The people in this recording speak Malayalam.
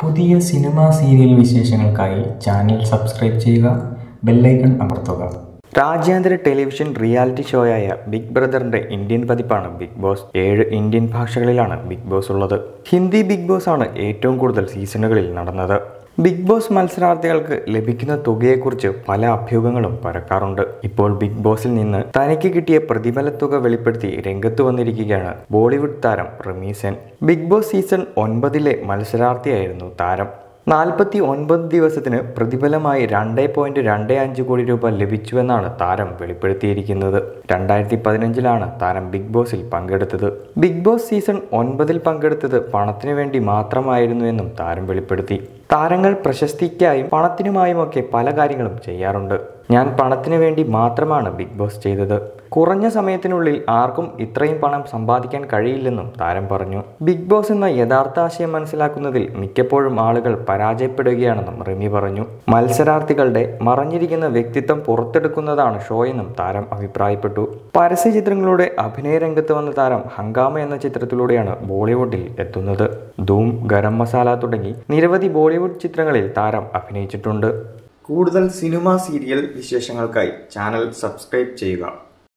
പുതിയ സിനിമാ സീരിയൽ വിശേഷങ്ങൾക്കായി ചാനൽ സബ്സ്ക്രൈബ് ചെയ്യുക ബെല്ലൈക്കൺ അമർത്തുക രാജ്യാന്തര ടെലിവിഷൻ റിയാലിറ്റി ഷോയായ ബിഗ് ബ്രദറിന്റെ ഇന്ത്യൻ പതിപ്പാണ് ബിഗ് ബോസ് ഏഴ് ഇന്ത്യൻ ഭാഷകളിലാണ് ബിഗ് ബോസ് ഉള്ളത് ഹിന്ദി ബിഗ് ബോസ് ആണ് ഏറ്റവും കൂടുതൽ സീസണുകളിൽ നടന്നത് ബിഗ് ബോസ് മത്സരാർത്ഥികൾക്ക് ലഭിക്കുന്ന തുകയെക്കുറിച്ച് പല അഭ്യൂഹങ്ങളും പരക്കാറുണ്ട് ഇപ്പോൾ ബിഗ് ബോസിൽ നിന്ന് തനിക്ക് കിട്ടിയ പ്രതിഫല തുക വെളിപ്പെടുത്തി രംഗത്ത് വന്നിരിക്കുകയാണ് ബോളിവുഡ് താരം റമീസൻ ബിഗ് ബോസ് സീസൺ ഒൻപതിലെ മത്സരാർത്ഥിയായിരുന്നു താരം നാൽപ്പത്തി ഒൻപത് ദിവസത്തിന് പ്രതിഫലമായി രണ്ട് പോയിന്റ് രണ്ട് അഞ്ച് കോടി രൂപ ലഭിച്ചുവെന്നാണ് താരം വെളിപ്പെടുത്തിയിരിക്കുന്നത് രണ്ടായിരത്തി പതിനഞ്ചിലാണ് താരം ബിഗ് ബോസിൽ പങ്കെടുത്തത് ബിഗ് ബോസ് സീസൺ ഒൻപതിൽ പങ്കെടുത്തത് പണത്തിനു വേണ്ടി മാത്രമായിരുന്നുവെന്നും താരം വെളിപ്പെടുത്തി താരങ്ങൾ പ്രശസ്തിക്കായും പണത്തിനുമായുമൊക്കെ പല കാര്യങ്ങളും ചെയ്യാറുണ്ട് ഞാൻ പണത്തിനു വേണ്ടി മാത്രമാണ് ബിഗ് ബോസ് ചെയ്തത് കുറഞ്ഞ സമയത്തിനുള്ളിൽ ആർക്കും ഇത്രയും പണം സമ്പാദിക്കാൻ കഴിയില്ലെന്നും താരം പറഞ്ഞു ബിഗ് ബോസ് എന്ന യഥാർത്ഥ ആശയം മനസ്സിലാക്കുന്നതിൽ മിക്കപ്പോഴും ആളുകൾ പരാജയപ്പെടുകയാണെന്നും റിമി പറഞ്ഞു മത്സരാർത്ഥികളുടെ മറഞ്ഞിരിക്കുന്ന വ്യക്തിത്വം പുറത്തെടുക്കുന്നതാണ് ഷോയെന്നും താരം അഭിപ്രായപ്പെട്ടു പരസ്യ ചിത്രങ്ങളുടെ അഭിനയ രംഗത്ത് വന്ന താരം ഹങ്കാമ എന്ന ചിത്രത്തിലൂടെയാണ് ബോളിവുഡിൽ എത്തുന്നത് ധൂം ഗരം മസാല തുടങ്ങി നിരവധി ബോളിവുഡ് ചിത്രങ്ങളിൽ താരം അഭിനയിച്ചിട്ടുണ്ട് കൂടുതൽ സിനിമ സീരിയൽ വിശേഷങ്ങൾക്കായി ചാനൽ സബ്സ്ക്രൈബ് ചെയ്യുക